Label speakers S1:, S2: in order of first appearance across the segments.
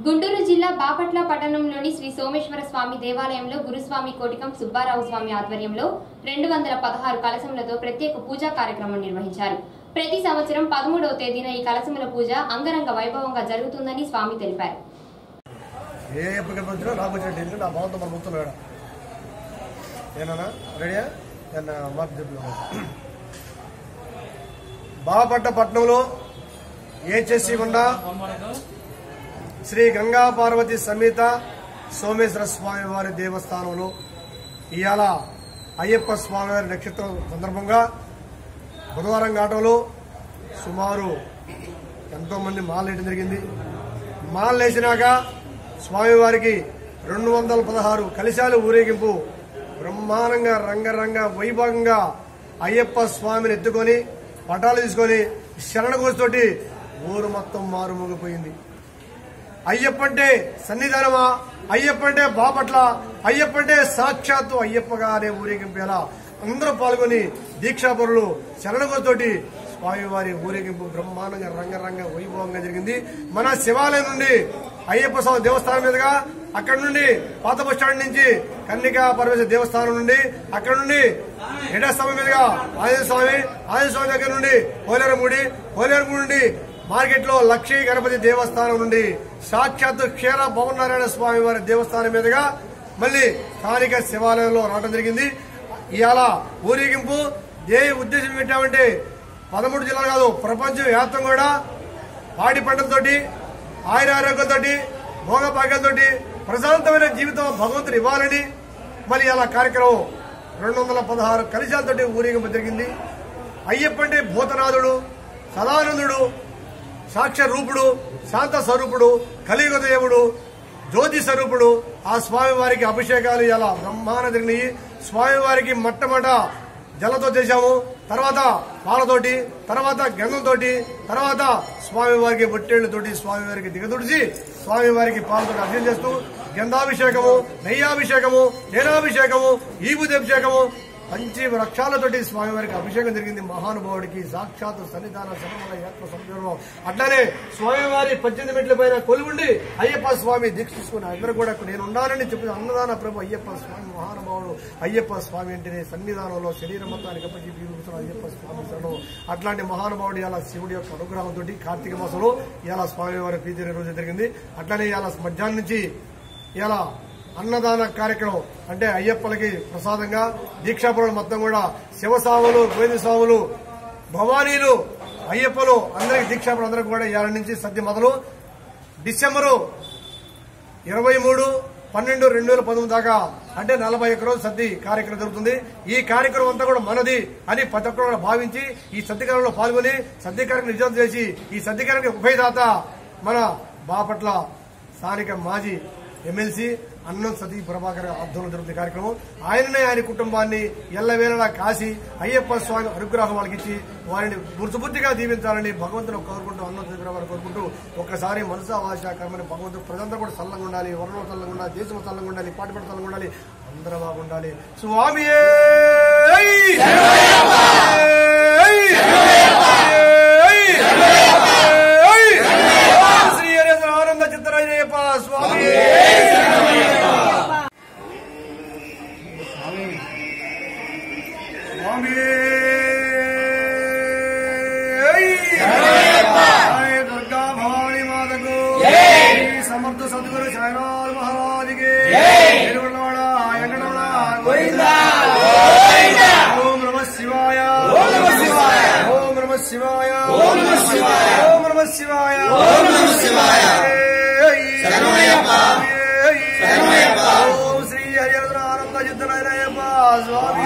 S1: గుంటూరు జిల్లా బాపట్ల పట్టణంలోని శ్రీ సోమేశ్వర స్వామి దేవాలయంలో గురుస్వామి కోటికం సుబ్బారావు స్వామి ఆధ్వర్యంలో రెండు వందల పదహారు కలశములతో ప్రత్యేక పూజా కార్యక్రమం నిర్వహించారు ప్రతి సంవత్సరం పదమూడవ తేదీన ఈ కలశముల పూజ అంగరంగ వైభవంగా జరుగుతుందని స్వామి తెలిపారు
S2: ఏ ఎప్పుడు వచ్చినా నాకు వచ్చిన ఢిల్లీ నా భావంతో మన మొత్తున్నాడు ఏనా రెడీయా నేను మాట చెప్తున్నాను బాపట్ట పట్నంలో ఏచేసి గుండా శ్రీ గంగా పార్వతి సమేత సోమేశ్వర స్వామి వారి దేవస్థానంలో ఇవాళ అయ్యప్ప స్వామి వారి నక్షత్రం సందర్భంగా బుధవారం ఘాటంలో సుమారు ఎంతో మంది మాలేయడం జరిగింది మాల వేసినాక స్వామివారికి రెండు వందల పదహారు కలిశాలు ఊరేగింపు బ్రహ్మాండంగా రంగరంగ వైభవంగా అయ్యప్ప స్వామిని ఎత్తుకొని పటాలు తీసుకొని శరణఘోషతోటి ఊరు మొత్తం మారుమోగిపోయింది అయ్యప్ప అంటే సన్నిధానమా అయ్యప్ప అంటే బాపట్ల అయ్యప్ప అంటే సాక్షాత్తు అయ్యప్పగానే ఊరేగింపేలా అందరూ పాల్గొని దీక్షాపరులు శరణగోతోటి స్వామివారి ఊరేగింపు బ్రహ్మాండంగా రంగరంగ వైభవంగా జరిగింది మన శివాలయం నుండి అయ్యప్ప స్వామి దేవస్థానం మీదుగా అక్కడ నుండి పాత బస్ స్టాండ్ నుంచి కన్నికా పరమేశ్వర దేవస్థానం నుండి అక్కడ నుండి ఎడస్వామి మీదుగా ఆంజనేయ స్వామి ఆంజనేయ స్వామి దగ్గర నుండి పోలేరముడి పోలేరముడి నుండి మార్కెట్ లో లక్ష్మీ గణపతి దేవస్థానం నుండి సాక్షాత్ క్షీర భవనారాయణ స్వామి వారి దేవస్థానం మీదుగా మళ్ళీ స్థానిక శివాలయంలో రావడం జరిగింది ఇవాళ ఊరేగింపు ఏ ఉద్దేశం పెట్టామంటే పదమూడు జిల్లాలు కాదు ప్రపంచం వ్యాప్తం కూడా పాడి పంటలతోటి ఆయురారోగ్యంతోటి భోగ భాగ్యాలతోటి ప్రశాంతమైన జీవితం భగవంతుడు ఇవ్వాలని మళ్ళీ అలా కార్యక్రమం రెండు వందల పదహారు కలిశాలతోటి ఊరేగింపు జరిగింది అయ్యప్ప అంటే భూతనాథుడు సదానందుడు సాక్ష రూపుడు శాంత స్వరూపుడు కలియుగ దేవుడు జ్యోతి స్వరూపుడు ఆ స్వామి వారికి అభిషేకాలు ఇలా బ్రహ్మాండ జరిగినాయి స్వామి వారికి మొట్టమొదట జలతో చేశాము తర్వాత పాలతోటి తర్వాత గంధంతోటి తర్వాత స్వామి వారికి బొట్టేళ్లతోటి స్వామి వారికి దిగదుడిచి స్వామి వారికి పాలతో అభిషేకం చేస్తూ గంధాభిషేకము నెయ్యాభిషేకము తేనాభిషేకము ఈబుది అభిషేకము పంచి వృక్షాలతోటి స్వామివారికి అభిషేకం జరిగింది మహానుభావుడికి సాక్షాత్ సన్నిధాన శరణముల యాత్ర సందర్భంలో అట్లానే స్వామివారి పద్దెనిమిది మెట్ల పైన కొలువుండి అయ్యప్ప స్వామి దీక్ష తీసుకుని అందరూ కూడా నేను ఉన్నానని చెప్పిన అన్నదాన ప్రభు అయ్యప్ప స్వామి మహానుభావుడు అయ్యప్ప స్వామి అంటేనే సన్నిధానంలో శరీరం మొత్తానికి అప్పచి జీవిస్తున్న అయ్యప్ప స్వామి శరణం అట్లాంటి మహానుభావుడు ఇలా శివుడి యొక్క అనుగ్రహంతో కార్తీక మాసంలో ఇలా స్వామివారి ప్రీతి రోజు జరిగింది అట్లానే ఇలా మధ్యాహ్నం నుంచి ఇలా అన్నదాన కార్యక్రమం అంటే అయ్యప్పలకి ప్రసాదంగా దీక్షాపురం మొత్తం కూడా శివస్వాములు గోవింద స్వాములు భవానీలు అయ్యప్పలు అందరికి దీక్షాపురం అందరికి కూడా ఇవాళ నుంచి సద్య మొదలు డిసెంబరు ఇరవై మూడు పన్నెండు రెండు వేల పంతొమ్మిది దాకా అంటే నలభై ఒక్క రోజు సద్ది కార్యక్రమం జరుగుతుంది ఈ కార్యక్రమం అంతా కూడా మనది అని ప్రతి ఒక్కరు కూడా భావించి ఈ సద్ది కార్యక్రమంలో పాల్గొని సద్ది కార్యక్రమం నిజం చేసి ఈ సద్ది కార్యక్రమం ఉభయదాత మన బాపట్ల స్థానిక మాజీ ఎమ్మెల్సీ అన్నం సతీ ప్రభాకర్ ఆధ్వర్యంలో జరుగుతున్న కార్యక్రమం ఆయననే ఆయన కుటుంబాన్ని ఎల్లవేళలా కాసి అయ్యప్ప స్వామి అనుగ్రహం వాళ్ళకి ఇచ్చి వారిని గుర్తుబుద్ధిగా దీవించాలని భగవంతుని కోరుకుంటూ అన్నం సతీ ప్రభాకర్ కోరుకుంటూ ఒక్కసారి మనసా వాస కర్మని భగవంతుడు ప్రజలంతా కూడా చల్లంగా ఉండాలి వరణం చల్లంగా ఉండాలి దేశం చల్లంగా ఉండాలి పాటిపడి చల్లంగా ఉండాలి అందరూ బాగుండాలి స్వామి శ్రీ హరేంద్ర ఆనంద చిత్తరాజయ్యప్ప స్వామి స్వామి జయ దుర్గా భవాని మాతకు శ్రీ సమర్థ సద్గురు సాయినాథ్ మహారాజుకి తిరువళ్ళవాడ వెంకటరమణ గోవిందా ఓం నమ శివాయ ఓం నమ శివాయ ఓం నమ శివాయ ఓం నమ శివాయ ఓం నమ శివాయ ఓం నమ శివాయ శరణమయ్యప్ప శరణమయ్యప్ప ఓం శ్రీ హరిహర ఆనంద చిత్తనారాయణ స్వామి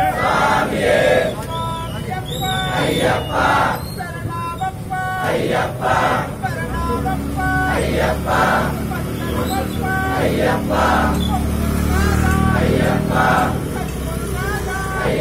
S3: అయ్యప్ప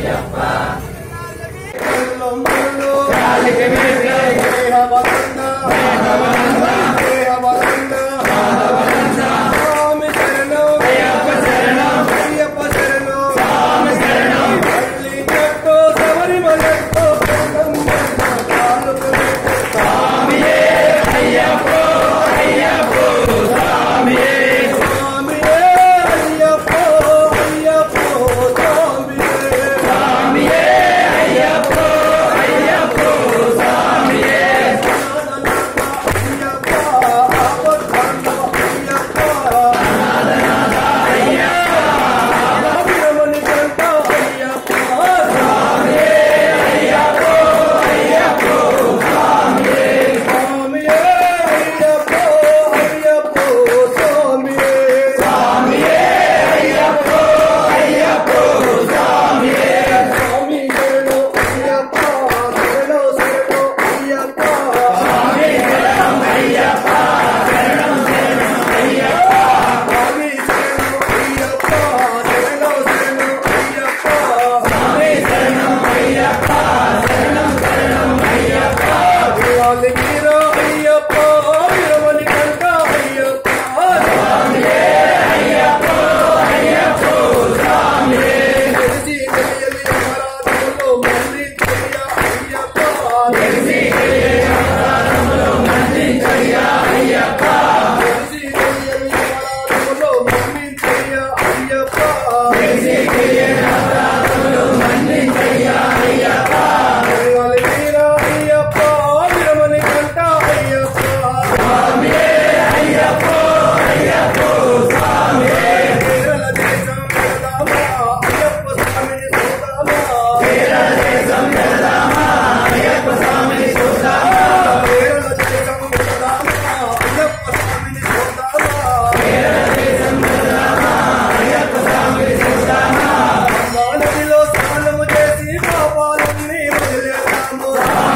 S3: మానవిలో స్నానము చేసి పాపాలన్నీ వదిలేస్తాము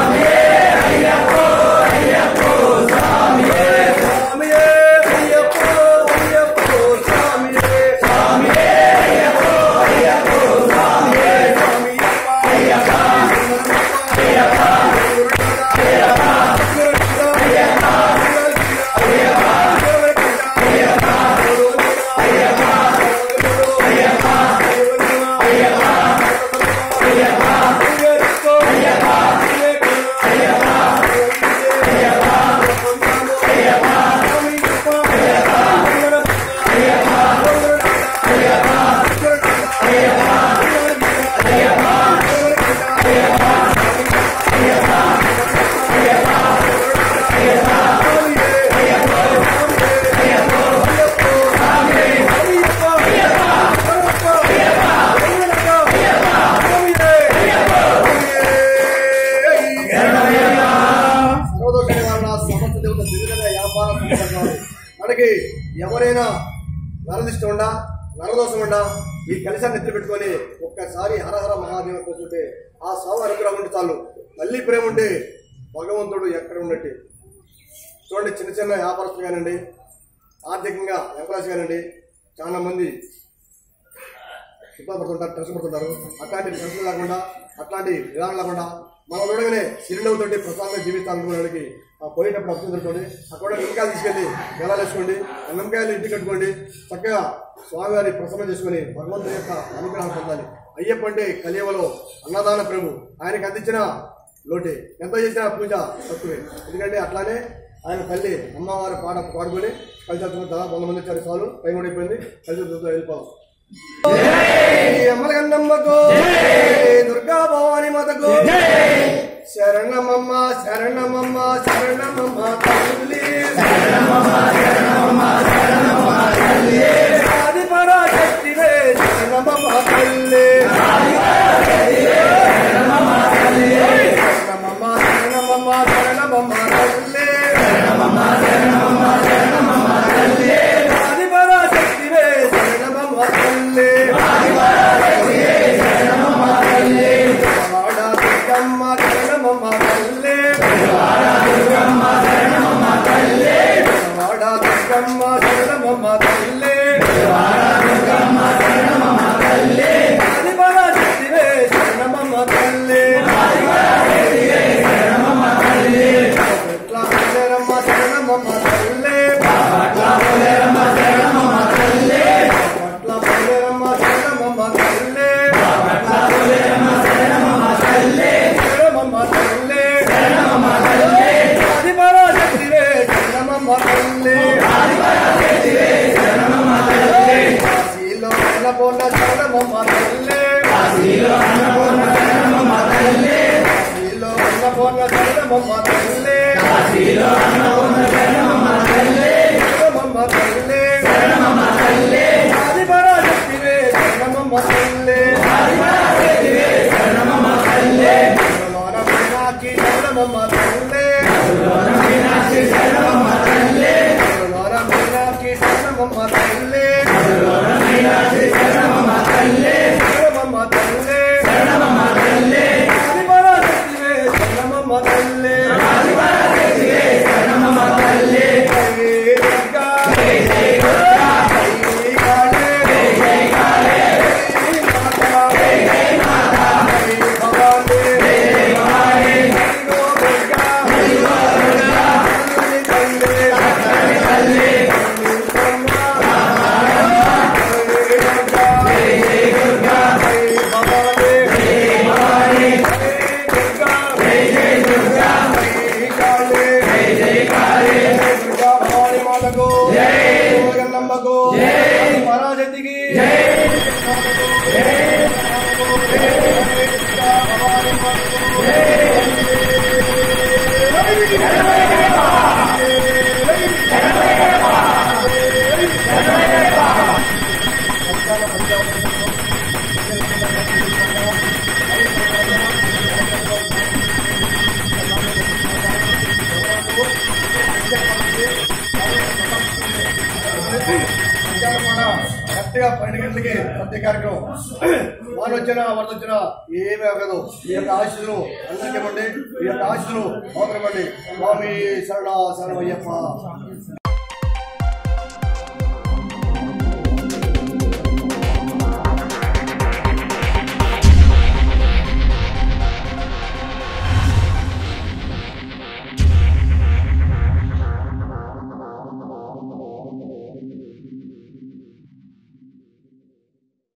S3: స్వామియే అయ్యప్పో అయ్యప్పో స్వామియే స్వామియే అయ్యప్పో అయ్యప్పో స్వామియే స్వామియప్ప అయ్యప్ప అయ్యప్ప అయ్యప్ప అయ్యప్ప
S2: సర్వదోష నివారణ సమస్త దేవత దివ్యమైన వ్యాపార సంబంధాలు. మనకి ఎవరైనా నరదిష్టం ఉండా నరదోషం ఉండా ఈ కలిశాన్ని ఎత్తి పెట్టుకొని ఒక్కసారి హరహర మహాదేవ కూర్చుంటే ఆ స్వామి అనుగ్రహం ఉంటే చాలు తల్లి ప్రేమ ఉంటే భగవంతుడు ఎక్కడ ఉన్నట్టు చూడండి చిన్న చిన్న వ్యాపారస్తులు కానివ్వండి ఆర్థికంగా ఎంప్లాయీస్ కానివ్వండి చాలా మంది ఇబ్బంది పడుతుంటారు టెన్షన్ పడుతుంటారు అట్లాంటి టెన్షన్ లేకుండా అట్లాంటి విధానం లేకుండా మనం చూడగానే చిరునవ్వుతోటి ప్రశాంతంగా జీవితాలనుకోవడానికి ఆ పోయేటప్పుడు అర్థం జరుగుతుంది అక్కడ నిమ్మకాయలు తీసుకెళ్ళి గెలాలు వేసుకోండి ఆ నిమ్మకాయలు ఇంటికి కట్టుకోండి చక్కగా స్వామివారి ప్రసన్నం చేసుకొని భగవంతుని యొక్క అనుగ్రహం పొందాలి అయ్యప్ప అంటే కలియవలో అన్నదాన ప్రభు ఆయనకి అందించిన లోటే ఎంత చేసినా పూజ తక్కువే ఎందుకంటే అట్లానే ఆయన తల్లి అమ్మవారి పాట పాడుకొని కలిసి దాదాపు వంద మంది వచ్చారు చాలు టైం కూడా అయిపోయింది కలిసి వెళ్ళిపోవాలి అమ్మలగన్నమ్మకు దుర్గా భవాని మాతకు శరణమమ్మ శరణమమ్మ శరణమమ్మ తల్లి ఆది పరాశక్తివే శరణమమ్మ తల్లి శరణమమ్మ శరణమమ్మ శరణమమ్మ తల్లి ఆది పరాశక్తివే శరణమమ్మ తల్లి వాడ దుర్గమ్మ శరణమమ్మ తల్లి వాడ దుర్గమ్మ శరణమమ్మ తల్లి ఆది పరాశక్తివే గంటలకి ప్రతి కార్యక్రమం వాళ్ళు వచ్చినా వరద వచ్చినా ఏమీ అవ్వదు ఈ యొక్క ఆశీస్సులు అందరికీ ఇవ్వండి ఈ యొక్క ఆశీస్సులు అవసరమండి స్వామి శరణ శరణమయ్యప్ప